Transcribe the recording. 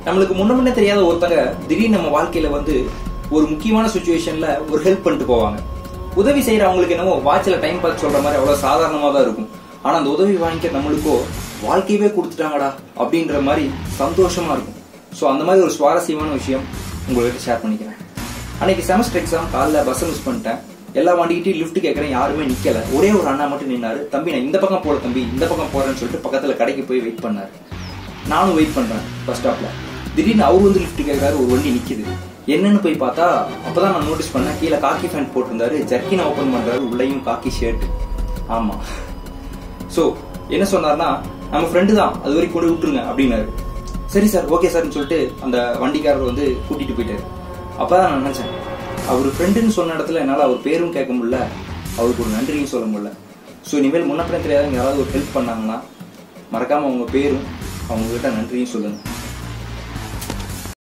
நம்மளுக்கு முன்ன முன்ன தெரியாத ஒருத்தங்க திடீர்னு நம்ம வாழ்க்கையில வந்து ஒரு முக்கியமான சுச்சுவேஷன்ல ஒரு ஹெல்ப் பண்ணிட்டு போவாங்க உதவி செய்யறவங்களுக்கு என்னவோ வாட்ச்ல டைம் பார்த்து சொல்ற மாதிரி அவ்வளவு சாதாரணமா தான் இருக்கும் ஆனா அந்த உதவி வாங்கிக்க நம்மளுக்கோ வாழ்க்கையவே கொடுத்துட்டாங்கடா அப்படின்ற மாதிரி சந்தோஷமா இருக்கும் ஸோ அந்த மாதிரி ஒரு சுவாரஸ்யமான விஷயம் உங்கள்கிட்ட ஷேர் பண்ணிக்கிறேன் அன்னைக்கு செமஸ்டர் எக்ஸாம் காலைல பஸ் மிஸ் பண்ணிட்டேன் எல்லா வண்டிக்கிட்டையும் லிஃப்ட் கேட்கறேன் யாருமே நிக்கல ஒரே ஒரு அண்ணா மட்டும் நின்னாரு தம்பி நான் இந்த பக்கம் போற தம்பி இந்த பக்கம் போறேன்னு சொல்லிட்டு பக்கத்துல கடைக்கு போய் வெயிட் பண்ணாரு நானும் வெயிட் பண்றேன் பஸ் ஸ்டாப்ல திடீர்னு அவர் வந்து லிஃப்ட் கேட்கறாரு ஒரு வண்டி நிக்குது என்னன்னு போய் பார்த்தா அப்பதான் நான் நோட்டீஸ் பண்ணேன் கீழே காக்கி ஃபேண்ட் போட்டிருந்தாரு ஜர்க்கின் ஓபன் பண்றாரு உள்ளேயும் காக்கி ஷர்ட் ஆமா சோ என்ன சொன்னார்னா நம்ம ஃப்ரெண்டு தான் அது வரைக்கும் கொண்டு விட்டுருங்க அப்படின்னாரு சரி சார் ஓகே சார்னு சொல்லிட்டு அந்த வண்டிக்காரர் வந்து கூட்டிட்டு போயிட்டாரு அப்பதான் நான் நினைச்சேன் அவர் ஃப்ரெண்டுன்னு சொன்ன இடத்துல என்னால அவர் பேரும் கேட்க முடியல அவருக்கு ஒரு நன்றியும் சொல்ல முடியல ஸோ இனிமேல் முன்னப்பின தெரியாதவங்க யாராவது ஒரு ஹெல்ப் பண்ணாங்கன்னா மறக்காம அவங்க பேரும் அவங்க கிட்ட நன்றியும் சொல்லுங்க